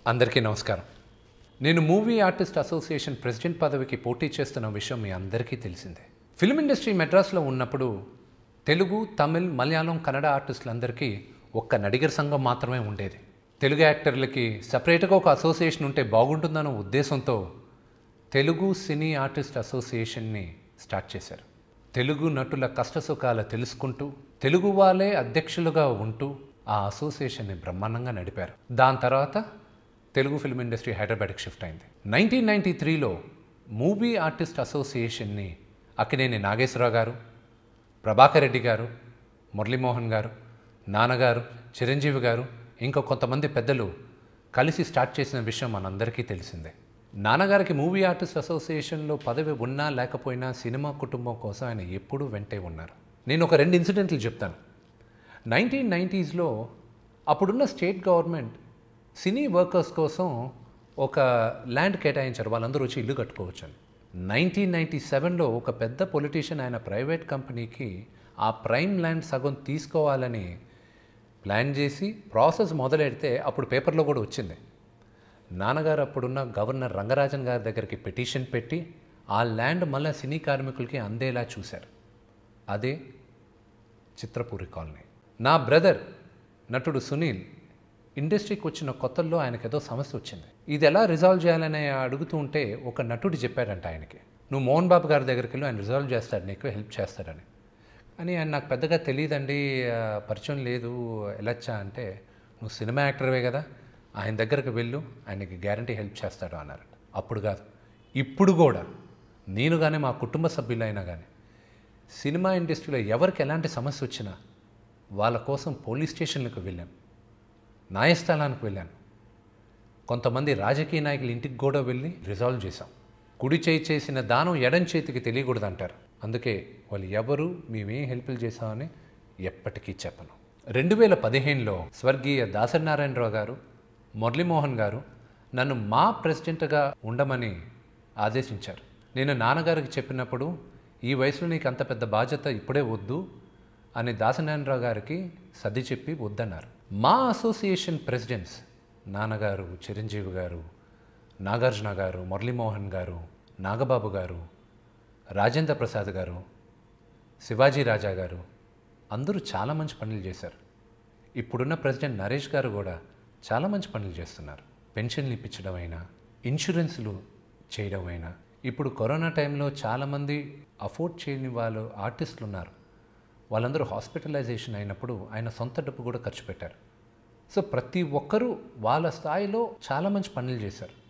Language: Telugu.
అందరికీ నమస్కారం నేను మూవీ ఆర్టిస్ట్ అసోసియేషన్ ప్రెసిడెంట్ పదవికి పోటీ చేస్తున్న విషయం మీ అందరికీ తెలిసిందే ఫిల్మ్ ఇండస్ట్రీ మెడ్రాస్లో ఉన్నప్పుడు తెలుగు తమిళ్ మలయాళం కన్నడ ఆర్టిస్టులందరికీ ఒక్క నడిగర్ సంఘం మాత్రమే ఉండేది తెలుగు యాక్టర్లకి సపరేట్గా ఒక అసోసియేషన్ ఉంటే బాగుంటుందన్న ఉద్దేశంతో తెలుగు సినీ ఆర్టిస్ట్ అసోసియేషన్ని స్టార్ట్ చేశారు తెలుగు నటుల కష్టసుఖాలు తెలుసుకుంటూ తెలుగు వాళ్ళే అధ్యక్షులుగా ఉంటూ ఆ అసోసియేషన్ని బ్రహ్మాండంగా నడిపారు దాని తర్వాత తెలుగు ఫిల్మ్ ఇండస్ట్రీ హైదరాబాద్కి షిఫ్ట్ అయింది నైన్టీన్ నైంటీ త్రీలో మూవీ ఆర్టిస్ట్ అసోసియేషన్ని అక్కినేని నాగేశ్వరరావు గారు ప్రభాకర్ రెడ్డి గారు మురళీమోహన్ గారు నాన్నగారు చిరంజీవి గారు ఇంకా కొంతమంది పెద్దలు కలిసి స్టార్ట్ చేసిన విషయం మనందరికీ తెలిసిందే నాన్నగారికి మూవీ ఆర్టిస్ట్ అసోసియేషన్లో పదవి ఉన్నా లేకపోయినా సినిమా కుటుంబం కోసం ఆయన ఎప్పుడూ వెంటే ఉన్నారు నేను ఒక రెండు ఇన్సిడెంట్లు చెప్తాను నైన్టీన్ నైంటీస్లో అప్పుడున్న స్టేట్ గవర్నమెంట్ సినీ వర్కర్స్ కోసం ఒక ల్యాండ్ కేటాయించారు వాళ్ళందరూ వచ్చి ఇల్లు కట్టుకోవచ్చు అని నైన్టీన్ నైంటీ సెవెన్లో ఒక పెద్ద పొలిటీషియన్ ఆయన ప్రైవేట్ కంపెనీకి ఆ ప్రైమ్ ల్యాండ్ సగం తీసుకోవాలని ప్లాన్ చేసి ప్రాసెస్ మొదలెడితే అప్పుడు పేపర్లో కూడా వచ్చింది నాన్నగారు అప్పుడున్న గవర్నర్ రంగరాజన్ గారి దగ్గరికి పిటిషన్ పెట్టి ఆ ల్యాండ్ మళ్ళీ సినీ కార్మికులకి అందేలా చూశారు అదే చిత్రపూరి కాలనీ నా బ్రదర్ నటుడు సునీల్ ఇండస్ట్రీకి వచ్చిన కొత్తల్లో ఆయనకి ఏదో సమస్య వచ్చింది ఇది ఎలా రిజాల్వ్ చేయాలని అడుగుతూ ఉంటే ఒక నటుడు చెప్పాడంట ఆయనకి నువ్వు మోహన్ బాబు గారి దగ్గరికి వెళ్ళి ఆయన రిజాల్వ్ చేస్తాడు నీకు హెల్ప్ చేస్తాడని అని ఆయన నాకు పెద్దగా తెలియదండి ఆ, పరిచయం లేదు వెళ్ళొచ్చా అంటే నువ్వు సినిమా యాక్టర్వే కదా ఆయన దగ్గరికి వెళ్ళు ఆయనకి గ్యారంటీ హెల్ప్ చేస్తాడు అన్నారట అప్పుడు కాదు ఇప్పుడు కూడా నేను కానీ మా కుటుంబ సభ్యులైనా కానీ సినిమా ఇండస్ట్రీలో ఎవరికి ఎలాంటి సమస్య వచ్చినా వాళ్ళ కోసం పోలీస్ స్టేషన్లకు వెళ్ళాను న్యాయస్థానానికి వెళ్ళాను కొంతమంది రాజకీయ నాయకుల ఇంటికి కూడా వెళ్ళి రిజాల్వ్ చేశాం కుడి చేయి చేసిన దానం ఎడం చేతికి తెలియకూడదు అంటారు అందుకే వాళ్ళు ఎవరు మేమేం హెల్ప్లు చేశామని ఎప్పటికీ చెప్పను రెండు వేల పదిహేనులో స్వర్గీయ దాసనారాయణరావు గారు మురళీమోహన్ గారు నన్ను మా ప్రెసిడెంట్గా ఉండమని ఆదేశించారు నేను నాన్నగారికి చెప్పినప్పుడు ఈ వయసులో నీకు అంత పెద్ద బాధ్యత ఇప్పుడే వద్దు అని దాసనారాయణరావు గారికి సర్ది చెప్పి వద్దన్నారు మా అసోసియేషన్ ప్రెసిడెంట్స్ నాన్నగారు చిరంజీవి గారు నాగార్జున గారు మురళీమోహన్ గారు నాగబాబు గారు రాజేంద్ర ప్రసాద్ గారు శివాజీ రాజా గారు అందరూ చాలా మంచి పనులు చేశారు ఇప్పుడున్న ప్రెసిడెంట్ నరేష్ గారు కూడా చాలా మంచి పనులు చేస్తున్నారు పెన్షన్లు ఇప్పించడం అయినా ఇన్సూరెన్స్లు చేయడం అయినా ఇప్పుడు కరోనా టైంలో చాలామంది అఫోర్డ్ చేయని వాళ్ళు ఆర్టిస్టులు ఉన్నారు వాళ్ళందరూ హాస్పిటలైజేషన్ అయినప్పుడు ఆయన సొంత డబ్బు కూడా ఖర్చు పెట్టారు సో ప్రతి ఒక్కరూ వాళ్ళ స్థాయిలో చాలా మంచి పనులు చేశారు